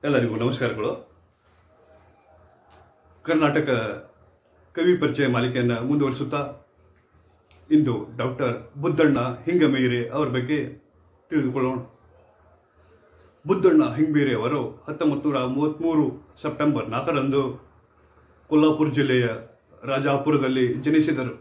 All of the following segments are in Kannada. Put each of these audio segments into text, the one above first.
ಎಲ್ಲರಿಗೂ ನಮಸ್ಕಾರಗಳು ಕರ್ನಾಟಕ ಕವಿ ಪರಿಚಯ ಮಾಲಿಕೆಯನ್ನು ಮುಂದುವರಿಸುತ್ತಾ ಇಂದು ಡಾಕ್ಟರ್ ಬುದ್ದಣ್ಣ ಹಿಂಗಮೇರೆ ಅವರ ಬಗ್ಗೆ ತಿಳಿದುಕೊಳ್ಳೋಣ ಬುದ್ದಣ್ಣ ಹಿಂಗಬೇರೆ ಅವರು ಹತ್ತೊಂಬತ್ತು ನೂರ ಮೂವತ್ತ್ಮೂರು ಸೆಪ್ಟೆಂಬರ್ ನಾಲ್ಕರಂದು ಕೊಲ್ಲಾಪುರ ಜಿಲ್ಲೆಯ ರಾಜಾಪುರದಲ್ಲಿ ಜನಿಸಿದರು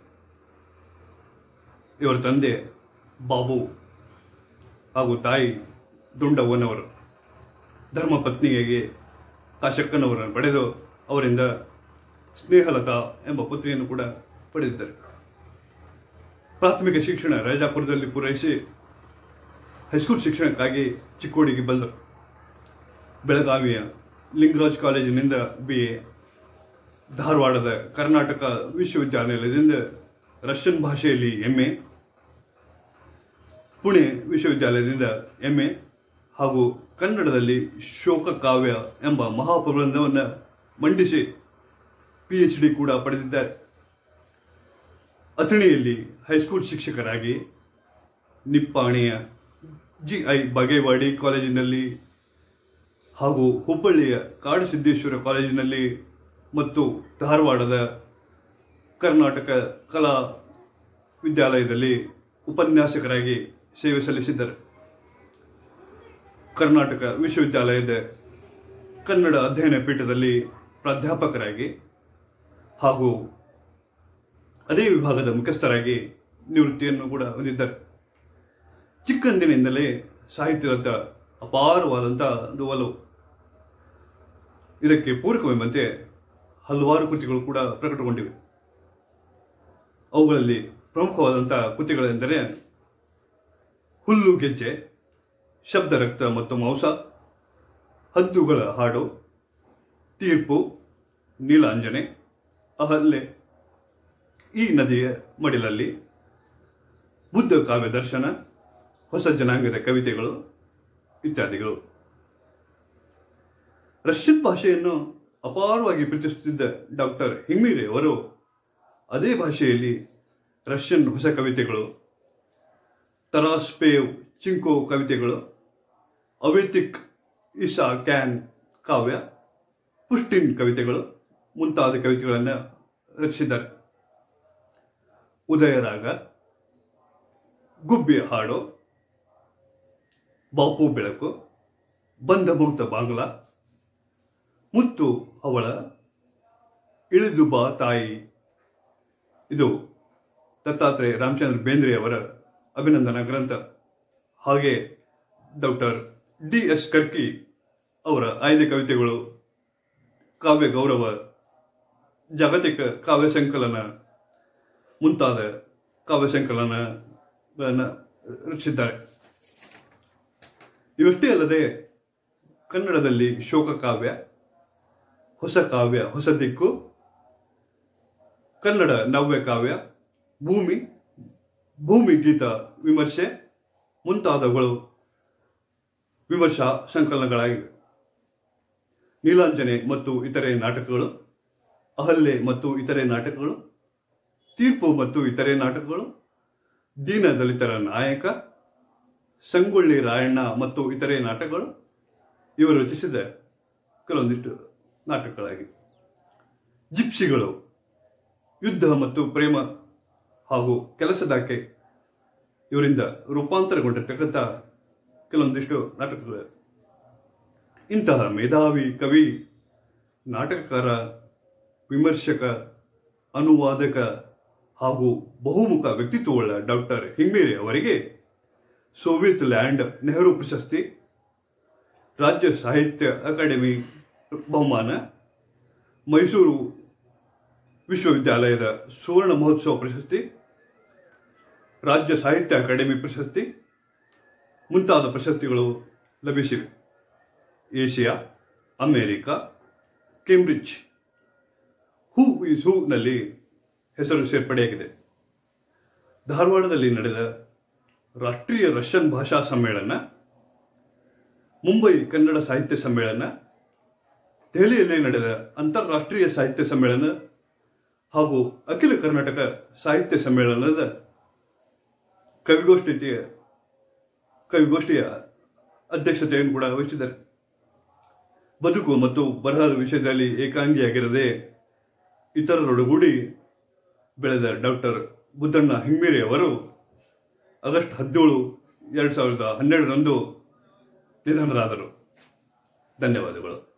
ಇವರ ತಂದೆ ಬಾಬು ಹಾಗೂ ತಾಯಿ ದುಂಡವ್ವನವರು ಧರ್ಮಪತ್ನಿಯಾಗಿ ಕಾಶಕ್ಕನವರನ್ನು ಪಡೆದು ಅವರಿಂದ ಸ್ನೇಹಲತಾ ಎಂಬ ಪುತ್ರಿಯನ್ನು ಕೂಡ ಪಡೆದಿದ್ದರು ಪ್ರಾಥಮಿಕ ಶಿಕ್ಷಣ ರಾಜಾಪುರದಲ್ಲಿ ಪೂರೈಸಿ ಹೈಸ್ಕೂಲ್ ಶಿಕ್ಷಣಕ್ಕಾಗಿ ಚಿಕ್ಕೋಡಿಗೆ ಬಂದರು ಬೆಳಗಾವಿಯ ಲಿಂಗರಾಜ್ ಕಾಲೇಜಿನಿಂದ ಬಿ ಎ ಧಾರವಾಡದ ಕರ್ನಾಟಕ ವಿಶ್ವವಿದ್ಯಾನಿಲಯದಿಂದ ರಷ್ಯನ್ ಭಾಷೆಯಲ್ಲಿ ಎಂ ಎ ಪುಣೆ ವಿಶ್ವವಿದ್ಯಾಲಯದಿಂದ ಎಂ ಎ ಹಾಗೂ ಕನ್ನಡದಲ್ಲಿ ಶೋಕ ಕಾವ್ಯ ಎಂಬ ಮಹಾಪ್ರಬಂಧವನ್ನು ಮಂಡಿಸಿ ಪಿ ಎಚ್ ಡಿ ಕೂಡ ಪಡೆದಿದ್ದಾರೆ ಅಥಣಿಯಲ್ಲಿ ಹೈಸ್ಕೂಲ್ ಶಿಕ್ಷಕರಾಗಿ ನಿಪ್ಪಾಣಿಯ ಜಿ ಐ ಬಾಗೇವಾಡಿ ಕಾಲೇಜಿನಲ್ಲಿ ಹಾಗೂ ಹುಬ್ಬಳ್ಳಿಯ ಕಾಡಸಿದ್ದೇಶ್ವರ ಕಾಲೇಜಿನಲ್ಲಿ ಮತ್ತು ಧಾರವಾಡದ ಕರ್ನಾಟಕ ಕಲಾ ವಿದ್ಯಾಲಯದಲ್ಲಿ ಉಪನ್ಯಾಸಕರಾಗಿ ಸೇವೆ ಸಲ್ಲಿಸಿದ್ದರು ಕರ್ನಾಟಕ ವಿಶ್ವವಿದ್ಯಾಲಯದ ಕನ್ನಡ ಅಧ್ಯಯನ ಪೀಠದಲ್ಲಿ ಪ್ರಾಧ್ಯಾಪಕರಾಗಿ ಹಾಗೂ ಅದೇ ವಿಭಾಗದ ಮುಖ್ಯಸ್ಥರಾಗಿ ನಿವೃತ್ತಿಯನ್ನು ಕೂಡ ಹೊಂದಿದ್ದಾರೆ ಚಿಕ್ಕಂದಿನಿಂದಲೇ ಸಾಹಿತ್ಯದ ಅಪಾರವಾದಂಥ ಒಂದು ಒಲವು ಇದಕ್ಕೆ ಪೂರಕವೆಂಬಂತೆ ಹಲವಾರು ಕೃತಿಗಳು ಕೂಡ ಪ್ರಕಟಗೊಂಡಿವೆ ಅವುಗಳಲ್ಲಿ ಪ್ರಮುಖವಾದಂಥ ಕೃತಿಗಳೆಂದರೆ ಹುಲ್ಲು ಗೆಜ್ಜೆ ಶಬ್ದ ರಕ್ತ ಮತ್ತು ಮಾಂಸ ಹದ್ದುಗಳ ಹಾಡು ತೀರ್ಪು ನೀಲಾಂಜನೆ ಅಹಲ್ಲೆ ಈ ನದಿಯ ಮಡಿಲಲ್ಲಿ ಬುದ್ಧ ಕಾವ್ಯ ದರ್ಶನ ಹೊಸ ಜನಾಂಗದ ಕವಿತೆಗಳು ಇತ್ಯಾದಿಗಳು ರಷ್ಯನ್ ಭಾಷೆಯನ್ನು ಅಪಾರವಾಗಿ ಪ್ರೀತಿಸುತ್ತಿದ್ದ ಡಾಕ್ಟರ್ ಹಿಮ್ಮಿರೆ ಅವರು ಅದೇ ಭಾಷೆಯಲ್ಲಿ ರಷ್ಯನ್ ಹೊಸ ಕವಿತೆಗಳು ತರಾಸ್ಪೇವ್ ಚಿಂಕೋ ಕವಿತೆಗಳು ಅವೇತಿಕ್ ಇಶಾ ಕ್ಯಾನ್ ಕಾವ್ಯ ಪುಷ್ಟಿನ್ ಕವಿತೆಗಳು ಮುಂತಾದ ಕವಿತೆಗಳನ್ನು ರಚಿಸಿದ್ದಾರೆ ಉದಯರಾಗ ಗುಬ್ಬಿ ಹಾಡು ಬಾಪು ಬೆಳಕು ಬಂಧ ಮುಕ್ತ ಬಾಂಗ್ಲಾ ಮುತ್ತು ಹವಳ ಇಳಿದು ಬಾ ತಾಯಿ ಇದು ದತ್ತಾತ್ರೇಯ ರಾಮಚಂದ್ರ ಬೇಂದ್ರೆ ಅವರ ಅಭಿನಂದನಾ ಗ್ರಂಥ ಹಾಗೆ ಡಾಕ್ಟರ್ ಡಿ ಎಸ್ ಕರ್ಕಿ ಅವರ ಆಯ್ದ ಕವಿತೆಗಳು ಕಾವ್ಯ ಗೌರವ ಜಾಗತಿಕ ಕಾವ್ಯ ಸಂಕಲನ ಮುಂತಾದ ಕಾವ್ಯ ಸಂಕಲನಗಳನ್ನು ರಚಿಸಿದ್ದಾರೆ ಇವಷ್ಟೇ ಅಲ್ಲದೆ ಕನ್ನಡದಲ್ಲಿ ಶೋಕ ಕಾವ್ಯ ಹೊಸ ಕಾವ್ಯ ಹೊಸ ದಿಕ್ಕು ಕನ್ನಡ ನವ್ಯ ಕಾವ್ಯ ಭೂಮಿ ಭೂಮಿ ಗೀತ ವಿಮರ್ಶೆ ಮುಂತಾದವುಗಳು ವಿಮರ್ಶಾ ಸಂಕಲನಗಳಾಗಿವೆ ನೀಲಾಂಜನೆ ಮತ್ತು ಇತರೆ ನಾಟಕಗಳು ಅಹಲ್ಲೆ ಮತ್ತು ಇತರೆ ನಾಟಕಗಳು ತೀರ್ಪು ಮತ್ತು ಇತರೆ ನಾಟಕಗಳು ದೀನ ದಲಿತರ ನಾಯಕ ಸಂಗೊಳ್ಳಿ ರಾಯಣ್ಣ ಮತ್ತು ಇತರೆ ನಾಟಕಗಳು ಇವರು ರಚಿಸಿದ ಕೆಲವೊಂದಿಷ್ಟು ನಾಟಕಗಳಾಗಿವೆ ಜಿಪ್ಸಿಗಳು ಯುದ್ಧ ಮತ್ತು ಪ್ರೇಮ ಹಾಗೂ ಕೆಲಸದಾಕೆ ಇವರಿಂದ ರೂಪಾಂತರಗೊಂಡಿರ್ತಕ್ಕಂಥ ಕೆಲವೊಂದಿಷ್ಟು ನಾಟಕಗಳು ಇಂತಹ ಮೇಧಾವಿ ಕವಿ ನಾಟಕಕಾರ ವಿಮರ್ಶಕ ಅನುವಾದಕ ಹಾಗೂ ಬಹುಮುಖ ವ್ಯಕ್ತಿತ್ವವುಳ್ಳ ಡಾಕ್ಟರ್ ಹಿಂಗೇರಿ ಅವರಿಗೆ ಸೋವಿಯತ್ ಲ್ಯಾಂಡ್ ನೆಹರು ಪ್ರಶಸ್ತಿ ರಾಜ್ಯ ಸಾಹಿತ್ಯ ಅಕಾಡೆಮಿ ಬಹುಮಾನ ಮೈಸೂರು ವಿಶ್ವವಿದ್ಯಾಲಯದ ಸುವರ್ಣ ಮಹೋತ್ಸವ ಪ್ರಶಸ್ತಿ ರಾಜ್ಯ ಸಾಹಿತ್ಯ ಅಕಾಡೆಮಿ ಪ್ರಶಸ್ತಿ ಮುಂತಾದ ಪ್ರಶಸ್ತಿಗಳು ಲಭಿಸಿವೆ Asia America Cambridge who is ಹೂನಲ್ಲಿ ಹೆಸರು ಸೇರ್ಪಡೆಯಾಗಿದೆ ಧಾರವಾಡದಲ್ಲಿ ನಡೆದ ರಾಷ್ಟ್ರೀಯ ರಷ್ಯನ್ ಭಾಷಾ ಸಮ್ಮೇಳನ ಮುಂಬೈ ಕನ್ನಡ ಸಾಹಿತ್ಯ ಸಮ್ಮೇಳನ ದೆಹಲಿಯಲ್ಲಿ ನಡೆದ ಅಂತಾರಾಷ್ಟ್ರೀಯ ಸಾಹಿತ್ಯ ಸಮ್ಮೇಳನ ಹಾಗೂ ಅಖಿಲ ಕರ್ನಾಟಕ ಸಾಹಿತ್ಯ ಸಮ್ಮೇಳನದ ಕವಿಗೋಷ್ಠಿಯ ಕವಿಗೋಷ್ಠಿಯ ಅಧ್ಯಕ್ಷತೆಯನ್ನು ಕೂಡ ವಹಿಸಿದ್ದಾರೆ ಬದುಕು ಮತ್ತು ಬರಹದ ವಿಷಯದಲ್ಲಿ ಏಕಾಂಗಿಯಾಗಿರದೆ ಇತರರೊಡಗೂಡಿ ಬೆಳೆದ ಡಾಕ್ಟರ್ ಬುದ್ಧಣ್ಣ ಹಿಂಗೇರಿ ಅವರು ಆಗಸ್ಟ್ ಹದಿನೇಳು ಎರಡು ಸಾವಿರದ ಹನ್ನೆರಡರಂದು ನಿಧನರಾದರು ಧನ್ಯವಾದಗಳು